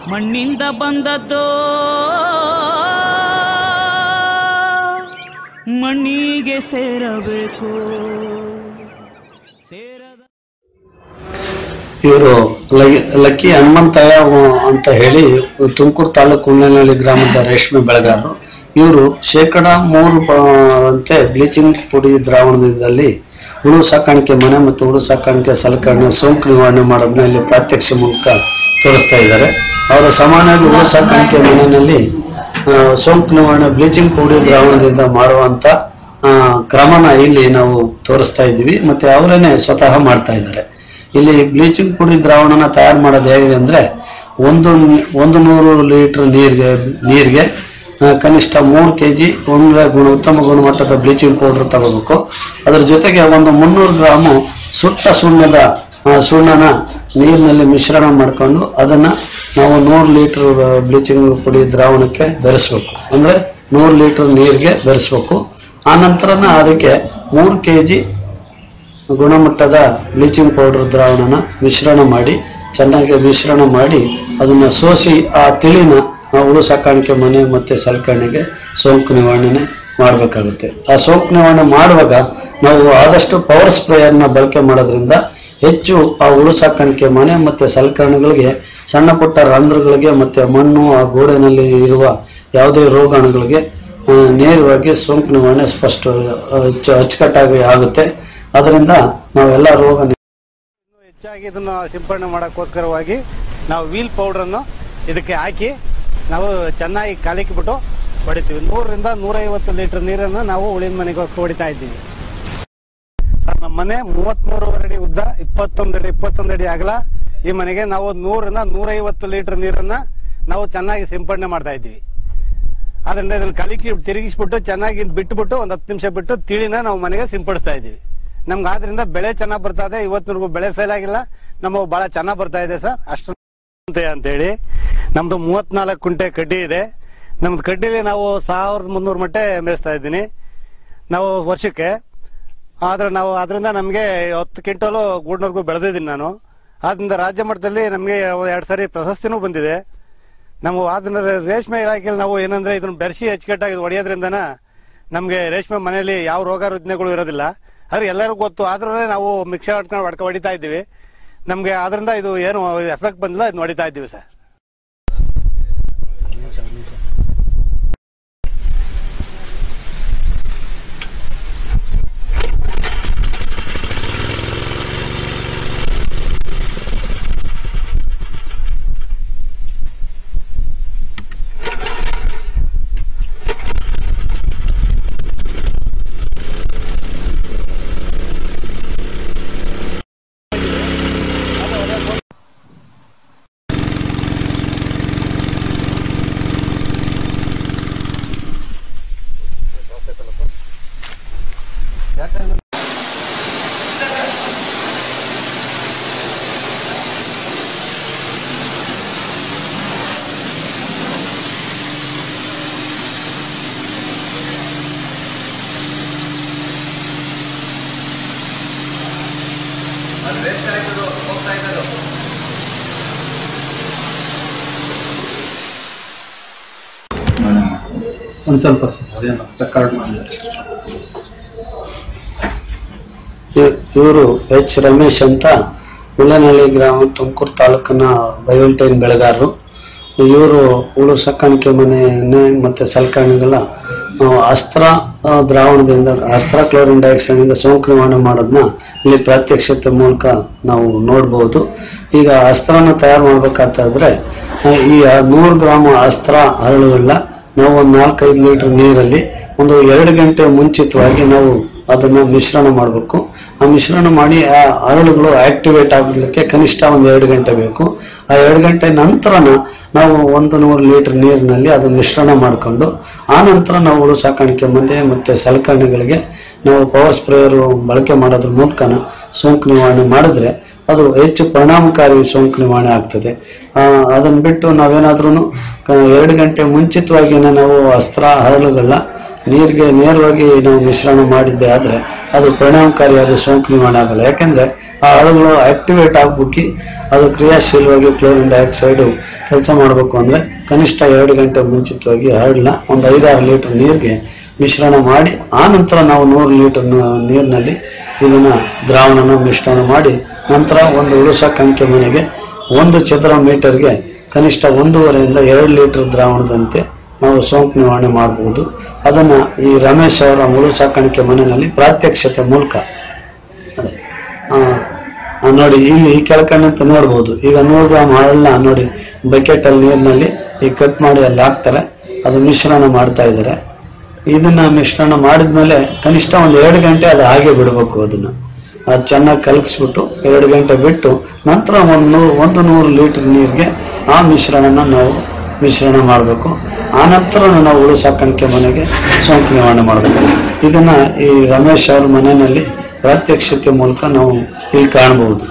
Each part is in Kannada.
ಮಣ್ಣಿಂದ ಬಂದದ್ದೋ ಮಣ್ಣಿಗೆ ಸೇರಬೇಕು ಸೇರದ ಇವರು ಲಕ್ಕಿ ಹನುಮಂತಯ್ಯ ಅಂತ ಹೇಳಿ ತುಮಕೂರು ತಾಲೂಕು ಉಳ್ಳೆನಹಳ್ಳಿ ಗ್ರಾಮದ ರೇಷ್ಮೆ ಬೆಳೆಗಾರರು ಇವರು ಶೇಕಡ ಮೂರು ಪ- ಅಂತೆ ಬ್ಲೀಚಿಂಗ್ ಪುಡಿ ದ್ರಾವಣದಲ್ಲಿ ಹುಳು ಸಾಕಾಣಿಕೆ ಮನೆ ಮತ್ತು ಹುಳು ಸಾಕಾಣಿಕೆ ಸಲಕರಣೆ ಸೋಂಕು ನಿವಾರಣೆ ಮಾಡೋದನ್ನ ಇಲ್ಲಿ ಪ್ರಾತ್ಯಕ್ಷ ಮೂಲಕ ತೋರಿಸ್ತಾ ಇದ್ದಾರೆ ಅವರು ಸಾಮಾನ್ಯವಾಗಿ ಹುಳು ಸಾಕಾಣಿಕೆ ಮನೆಯಲ್ಲಿ ಆ, ಸೋಂಕು ನಿವಾರಣೆ ಬ್ಲೀಚಿಂಗ್ ಪುಡಿ ದ್ರಾವಣದಿಂದ ಮಾಡುವಂತ ಆ, ಕ್ರಮನ ಇಲ್ಲಿ ನಾವು ತೋರಿಸ್ತಾ ಇದ್ದೀವಿ ಮತ್ತೆ ಅವರೇನೆ ಸ್ವತಃ ಮಾಡ್ತಾ ಇದ್ದಾರೆ ಇಲ್ಲಿ ಬ್ಲೀಚಿಂಗ್ ಪುಡಿ ದ್ರಾವಣನ ತಯಾರು ಮಾಡೋದು ಹೇಗೆ ಅಂದ್ರೆ ಒಂದು ಒಂದು ನೂರು ಲೀಟರ್ ನೀರಿಗೆ ನೀರಿಗೆ ಆ, ಕನಿಷ್ಠ ಮೂರು ಕೆ ಜಿ ಒಳ್ಳೆ ಗುಣ ಉತ್ತಮ ಗುಣಮಟ್ಟದ ಬ್ಲೀಚಿಂಗ್ ಪೌಡರ್ ತಗೋಬೇಕು ಅದರ ಜೊತೆಗೆ ಒಂದು ಮುನ್ನೂರು ಗ್ರಾಮು ಸುಟ್ಟ ಸುಣ್ಣದ ಆ, ಸುಣ್ಣನ ನೀರಿನಲ್ಲಿ ಮಿಶ್ರಣ ಮಾಡ್ಕೊಂಡು ಅದನ್ನ ನಾವು ನೂರು ಲೀಟರ್ ಬ್ಲೀಚಿಂಗ್ ಪುಡಿ ದ್ರಾವಣಕ್ಕೆ ಬೆರೆಸ್ಬೇಕು ಅಂದ್ರೆ ನೂರು ಲೀಟರ್ ನೀರಿಗೆ ಬೆರೆಸ್ಬೇಕು ಆ ನಂತರನ ಅದಕ್ಕೆ ಮೂರು ಕೆ ಜಿ ಗುಣಮಟ್ಟದ ಬ್ಲೀಚಿಂಗ್ ಪೌಡರ್ ದ್ರಾವಣನ ಮಿಶ್ರಣ ಮಾಡಿ ಚೆನ್ನಾಗಿ ಮಿಶ್ರಣ ಮಾಡಿ ಅದನ್ನ ಸೋಸಿ ಆ ತಿಳಿನ ನಾವು ಹುಳು ಸಾಕಾಣಿಕೆ ಮನೆ ಮತ್ತೆ ಸಲಕರಣೆಗೆ ಸೋಂಕು ನಿವಾರಣೆ ಮಾಡಬೇಕಾಗುತ್ತೆ ಆ ಸೋಂಕು ನಿವಾರಣೆ ಮಾಡುವಾಗ ನಾವು ಆದಷ್ಟು ಪವರ್ ಸ್ಪ್ರೇಯರ್ನ ಬಳಕೆ ಮಾಡೋದ್ರಿಂದ ಹೆಚ್ಚು ಆ ಹುಳು ಸಾಕಾಣಿಕೆ ಮನೆ ಮತ್ತೆ ಸಲಕರಣೆಗಳಿಗೆ ಸಣ್ಣ ಪುಟ್ಟ ರಂಧ್ರಗಳಿಗೆ ಮತ್ತೆ ಮಣ್ಣು ಆ ಗೋಡೆನಲ್ಲಿ ಇರುವ ಯಾವುದೇ ರೋಗಾಣುಗಳಿಗೆ ಆ, ನೇರವಾಗಿ ಸೋಂಕು ನಿವಾರಣೆ ಸ್ಪಷ್ಟ ಆ, ಅಚ್ಚ- ಅಚ್ಚುಕಟ್ಟಾಗಿ ಆಗುತ್ತೆ ಅದರಿಂದ ನಾವೆಲ್ಲ ರೋಗ ನಿ- ಇನ್ನು ಹೆಚ್ಚಾಗಿ ಇದನ್ನ ಸಿಂಪಡಣೆ ಮಾಡೋಕ್ಕೋಸ್ಕರವಾಗಿ ನಾವು ವೀಲ್ ಪೌಡರನ್ನು ಇದಕ್ಕೆ ಹಾಕಿ ನಾವು ಚೆನ್ನಾಗಿ ಕಲಕಿಬಿಟ್ಟು ಹೊಡಿತೀವಿ ನೂರರಿಂದ ನೂರೈವತ್ತು ಲೀಟರ್ ನೀರನ್ನು ನಾವು ಉಳಿದ ಮನೆಗೋಸ್ಕರ ಹೊಡಿತಾ ಇದ್ದೀವಿ ಸರ್ ನಮ್ಮ ಮನೆ ಮೂವತ್ಮೂರುವರೆ ಅಡಿ ಉದ್ದ ಇಪ್ಪತ್ತೊಂದು ಅಡಿ ಇಪ್ಪತ್ತೊಂದು ಅಡಿ ಅಗಲ ಈ ಮನೆಗೆ ನಾವು ನೂರರಿಂದ ನೂರೈವತ್ತು ಲೀಟರ್ ನೀರನ್ನ ನಾವು ಚೆನ್ನಾಗಿ ಸಿಂಪಡಣೆ ಮಾಡ್ತಾ ಇದ್ದೀವಿ ಅದರಿಂದ ಇದನ್ನ ಕಲಿಕಿ ತಿರುಗಿಸ್ಬಿಟ್ಟು ಚೆನ್ನಾಗಿ ಇದ್ ಬಿಟ್ಬಿಟ್ಟು ಒಂದು ಹತ್ತು ನಿಮಿಷ ಬಿಟ್ಟು ತಿಳಿನ ನಾವು ಮನೆಗೆ ಸಿಂಪಡಿಸ್ತಾ ಇದ್ದೀವಿ ನಮ್ಗೆ ಆದ್ರಿಂದ ಬೆಳೆ ಚೆನ್ನಾಗಿ ಬರ್ತಾ ಇದೆ ಇವತ್ತಿನವರೆಗೂ ಬೆಳೆ ಫೇಲ್ ಆಗಿಲ್ಲ ನಮಗೆ ಬಹಳ ಚೆನ್ನಾಗಿ ಬರ್ತಾ ಇದೆ ಸರ್ ಅಷ್ಟು ಅಂತ ಹೇಳಿ ನಮ್ದು ಮೂವತ್ನಾಲ್ಕು ಕುಂಟೆ ಕಡ್ಡಿ ಇದೆ ನಮ್ದು ಕಡ್ಡಿಲಿ ನಾವು ಸಾವಿರದ ಮುನ್ನೂರು ಮಟ್ಟ ಮೇಯಿಸ್ತಾ ಇದ್ದೀನಿ ನಾವು ವರ್ಷಕ್ಕೆ ಆದ್ರೆ ನಾವು ಅದರಿಂದ ನಮಗೆ ಹತ್ತು ಕ್ವಿಂಟಲು ಗೂಡ್ನವರೆಗೂ ಬೆಳೆದಿದ್ದೀನಿ ನಾನು ಆದ್ರಿಂದ ರಾಜ್ಯ ಮಟ್ಟದಲ್ಲಿ ನಮಗೆ ಎರಡು ಸಾರಿ ಪ್ರಶಸ್ತಿನೂ ಬಂದಿದೆ ನಾವು ಅದನ್ನ ರೇಷ್ಮೆ ಇಲಾಖೆಯಲ್ಲಿ ನಾವು ಏನಂದ್ರೆ ಇದನ್ನ ಬೆರೆಸಿ ಅಚ್ಚುಕಟ್ಟಾಗಿ ಹೊಡೆಯೋದ್ರಿಂದನ ನಮಗೆ ರೇಷ್ಮೆ ಮನೆಯಲ್ಲಿ ಯಾವ ರೋಗ ರುಜಿನಗಳು ಇರೋದಿಲ್ಲ ಆದ್ರೆ ಎಲ್ಲರಿಗೂ ಗೊತ್ತು ಆದ್ರೂ ನಾವು ಮಿಕ್ಸ ಹೊಡ್ಕೊಂಡು ಹೊಡ್ಕ ಹೊಡಿತಾ ಇದ್ದೀವಿ ನಮಗೆ ಅದರಿಂದ ಇದು ಏನು ಎಫೆಕ್ಟ್ ಬಂದಿಲ್ಲ ಇದನ್ನ ಹೊಡಿತಾ ಇದ್ದೀವಿ ಸರ್ ಒಂದ್ ಸ್ವಲ್ಪ ರೆಕಾರ್ಡ್ ಮಾಡಿದ್ದಾರೆ ಇವರು ಎಚ್ ರಮೇಶ್ ಅಂತ ಹುಲ್ಲನಹಳ್ಳಿ ಗ್ರಾಮ ತುಮಕೂರು ತಾಲೂಕಿನ ಬಯೋಲ್ಟೈನ್ ಬೆಳೆಗಾರರು ಇವರು ಹುಳು ಸಾಕಾಣಿಕೆ ಮನೆ ಮತ್ತೆ ಸಲಕರಣೆಗಳ ಆ, ಅಸ್ತ್ರ ಆ, ದ್ರಾವಣದಿಂದ ಅಸ್ತ್ರ ಕ್ಲೋರಿನ್ ಡೈಆಕ್ಸೈಡ್ ಇಂದ ಸೋಂಕು ನಿವಾರಣೆ ಮಾಡೋದನ್ನ ಇಲ್ಲಿ ಪ್ರಾತ್ಯಕ್ಷತೆ ಮೂಲಕ ನಾವು ನೋಡಬಹುದು ಈಗ ಅಸ್ತ್ರನ ತಯಾರು ಮಾಡ್ಬೇಕಾದ್ರೆ ಆ, ಈ ನೂರು ಗ್ರಾಮ್ ಅಸ್ತ್ರ ಹರಳುಗಳನ್ನ ನಾವು ಒಂದು ನಾಲ್ಕೈದು ಲೀಟರ್ ನೀರಲ್ಲಿ ಒಂದು ಎರಡು ಗಂಟೆ ಮುಂಚಿತವಾಗಿ ನಾವು ಅದನ್ನ ಮಿಶ್ರಣ ಮಾಡಬೇಕು ಆ ಮಿಶ್ರಣ ಮಾಡಿ ಆ ಹರಳುಗಳು ಆಕ್ಟಿವೇಟ್ ಆಗಲಿಕ್ಕೆ ಕನಿಷ್ಠ ಒಂದು ಎರಡು ಗಂಟೆ ಬೇಕು ಆ ಎರಡು ಗಂಟೆ ನಂತರನ ನಾವು ಒಂದು ನೂರು ಲೀಟರ್ ನೀರಿನಲ್ಲಿ ಅದು ಮಿಶ್ರಣ ಮಾಡಿಕೊಂಡು ಆ ನಂತರ ನಾವು ಹುಳು ಸಾಕಾಣಿಕೆ ಮನೆ ಮತ್ತೆ ಸಲಕರಣೆಗಳಿಗೆ ನಾವು ಪವರ್ ಸ್ಪ್ರೇಯರ್ ಬಳಕೆ ಮಾಡೋದ್ರ ಮೂಲಕನ ಸೋಂಕು ನಿವಾರಣೆ ಮಾಡಿದ್ರೆ ಅದು ಹೆಚ್ಚು ಪರಿಣಾಮಕಾರಿ ಸೋಂಕು ನಿವಾರಣೆ ಆಗ್ತದೆ ಆ, ಅದನ್ನ ಬಿಟ್ಟು ನಾವೇನಾದ್ರೂ ಎರಡು ಗಂಟೆ ಮುಂಚಿತವಾಗಿನ ನಾವು ಅಸ್ತ್ರ ಹರಳುಗಳನ್ನ ನೀರಿಗೆ ನೇರವಾಗಿ ನಾವು ಮಿಶ್ರಣ ಮಾಡಿದ್ದೆ ಆದ್ರೆ ಅದು ಪರಿಣಾಮಕಾರಿಯಾದ ಸೋಂಕು ನಿವಾರಣೆ ಆಗಲ್ಲ ಯಾಕೆಂದ್ರೆ ಆ ಅಣುಗಳು ಆಕ್ಟಿವೇಟ್ ಆಗ್ಬಿಕ್ಕಿ ಅದು ಕ್ರಿಯಾಶೀಲವಾಗಿ ಕ್ಲೋರಿನ್ ಡೈಆಕ್ಸೈಡ್ ಕೆಲಸ ಮಾಡಬೇಕು ಅಂದ್ರೆ ಕನಿಷ್ಠ ಎರಡು ಗಂಟೆ ಮುಂಚಿತವಾಗಿ ಹರಳನ್ನ ಒಂದು ಐದಾರು ಲೀಟರ್ ನೀರಿಗೆ ಮಿಶ್ರಣ ಮಾಡಿ ಆ ನಂತರ ನಾವು ನೂರು ಲೀಟರ್ ನೀರಿನಲ್ಲಿ ಇದನ್ನ ದ್ರಾವಣನ ಮಿಶ್ರಣ ಮಾಡಿ ನಂತರ ಒಂದು ಉಳುಸ ಕಣಿಕೆ ಮನೆಗೆ ಒಂದು ಚದರ ಮೀಟರ್ಗೆ ಕನಿಷ್ಠ ಒಂದೂವರೆಯಿಂದ ಎರಡು ಲೀಟರ್ ದ್ರಾವಣದಂತೆ ನಾವು ಸೋಂಕು ನಿವಾರಣೆ ಮಾಡಬಹುದು ಅದನ್ನ ಈ ರಮೇಶ್ ಅವರ ಮುಳು ಸಾಕಾಣಿಕೆ ಮನೆಯಲ್ಲಿ ಪ್ರಾತ್ಯಕ್ಷತೆ ಮೂಲಕ ಅದೇ ಆ, ಆ, ನೋಡಿ ಇಲ್ಲಿ ಈ ಕೆಳಕಣ್ಣಂತ ನೋಡ್ಬೋದು ಈಗ ನೂರು ಗ್ರಾಮ್ ಹರಳನ್ನ ನೋಡಿ ಬಕೆಟ್ ಅಲ್ಲಿ ನೀರಿನಲ್ಲಿ ಈಗ ಕಟ್ ಮಾಡಿ ಅಲ್ಲಿ ಹಾಕ್ತಾರೆ ಅದು ಮಿಶ್ರಣ ಮಾಡ್ತಾ ಇದ್ದಾರೆ ಇದನ್ನ ಮಿಶ್ರಣ ಮಾಡಿದ್ಮೇಲೆ ಕನಿಷ್ಠ ಒಂದು ಎರಡು ಗಂಟೆ ಅದು ಹಾಗೆ ಬಿಡಬೇಕು ಅದನ್ನ ಅದು ಚೆನ್ನಾಗಿ ಕಲಗಿಸ್ಬಿಟ್ಟು ಎರಡು ಗಂಟೆ ಬಿಟ್ಟು ನಂತರ ಒಂದು ನೂ ಒಂದು ನೂರು ಲೀಟರ್ ನೀರಿಗೆ ಆ ಮಿಶ್ರಣನ ನಾವು ಮಿಶ್ರಣ ಮಾಡಬೇಕು ಆ ನಂತರ ನಾವು ಉಳು ಸಾಕಾಣಿಕೆ ಮನೆಗೆ ಸೋಂಕು ನಿವಾರಣೆ ಮಾಡಬೇಕು ಇದನ್ನ ಈ ರಮೇಶ್ ಅವ್ರ ಮನೆಯಲ್ಲಿ ಪ್ರಾತ್ಯಕ್ಷತೆ ಮೂಲಕ ನಾವು ಇಲ್ಲಿ ಕಾಣಬಹುದು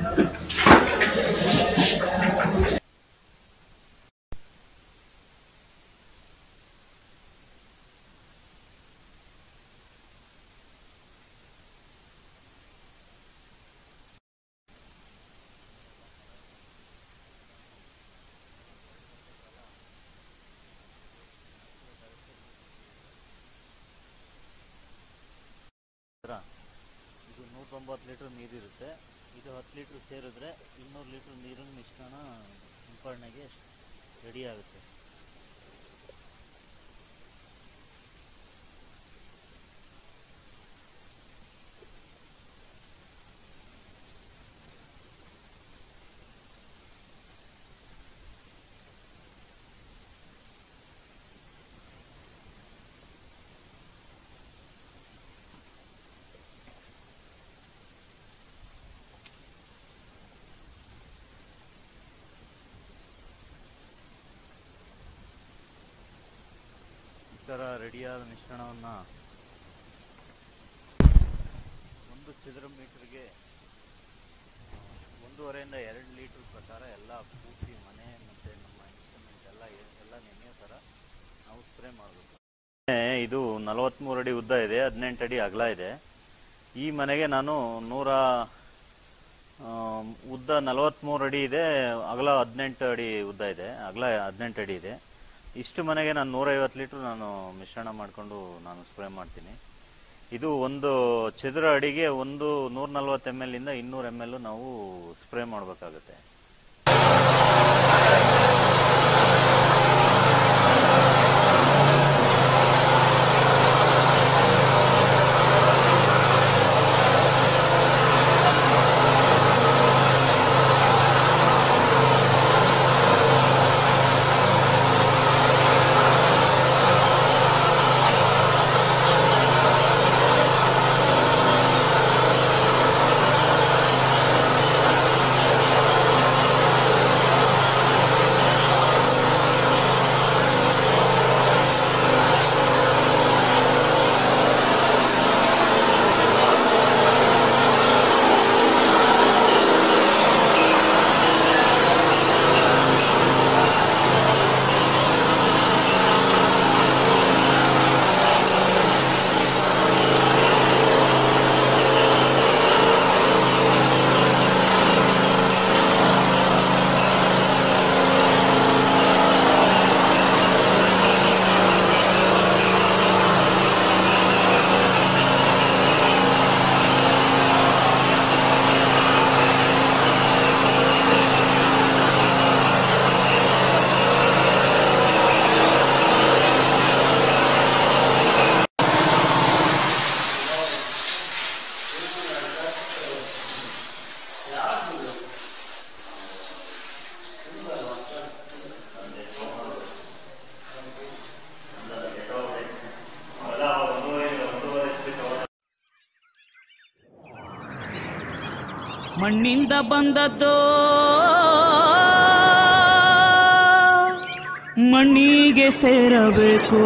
ಇದು ನೂರ ತೊಂಬತ್ತು ಲೀಟ್ರ್ ನೀರಿರುತ್ತೆ ಇದು ಹತ್ತು ಲೀಟ್ರ್ ಸೇರಿದ್ರೆ ಇನ್ನೂರು ಲೀಟ್ರ್ ನೀರಿನ ಮಿಶ್ರಣ ಸಿಂಪಡಣೆಗೆ ರೆಡಿ ಆಗುತ್ತೆ ಈ ಥರ ರೆಡಿಯಾದ ಮಿಶ್ರಣವನ್ನು ಒಂದು ಚದರ ಮೀಟರ್ಗೆ ಆ, ಒಂದೂವರೆಯಿಂದ ಎರಡು ಲೀಟ್ರ್ ಪ್ರಕಾರ ಎಲ್ಲ ಪೂರ್ತಿ ಮನೆ ಮತ್ತು ನಮ್ಮ ಇನ್ಸ್ಟ್ರೂಮೆಂಟ್ ಎಲ್ಲ ಏ- ಎಲ್ಲ ನೆನೆಯೋ ಥರ ನಾವು ಸ್ಪ್ರೇ ಮಾಡಬೇಕು ಇದು ನಲವತ್ತ್ಮೂರು ಅಡಿ ಉದ್ದ ಇದೆ ಹದಿನೆಂಟು ಅಡಿ ಅಗಲ ಇದೆ ಈ ಮನೆಗೆ ನಾನು ನೂರ ಆ, ಉದ್ದ ನಲವತ್ತ್ಮೂರು ಅಡಿ ಇದೆ ಅಗಲ ಹದಿನೆಂಟು ಅಡಿ ಉದ್ದ ಇದೆ ಅಗಲ ಹದಿನೆಂಟು ಅಡಿ ಇದೆ ಇಷ್ಟು ಮನೆಗೆ ನಾನು ನೂರೈವತ್ತು ಲೀಟ್ರ್ ನಾನು ಮಿಶ್ರಣ ಮಾಡಿಕೊಂಡು ನಾನು ಸ್ಪ್ರೇ ಮಾಡ್ತೀನಿ ಇದು ಒಂದು ಚದುರ ಅಡಿಗೆ ಒಂದು ನೂರ ನಲ್ವತ್ತು ಎಮ್ ಎಲ್ ಇಂದ ಇನ್ನೂರು ಎಮ್ ಎಲ್ ನಾವು ಸ್ಪ್ರೇ ಮಾಡಬೇಕಾಗುತ್ತೆ ಮಣ್ಣಿಂದ ಬಂದದ್ದು ಮಣ್ಣಿಗೆ ಸೇರಬೇಕು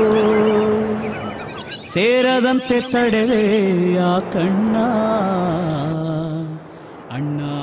ಸೇರದಂತೆ ತಡೆವೆ ಆ ಕಣ್ಣ ಅಣ್ಣ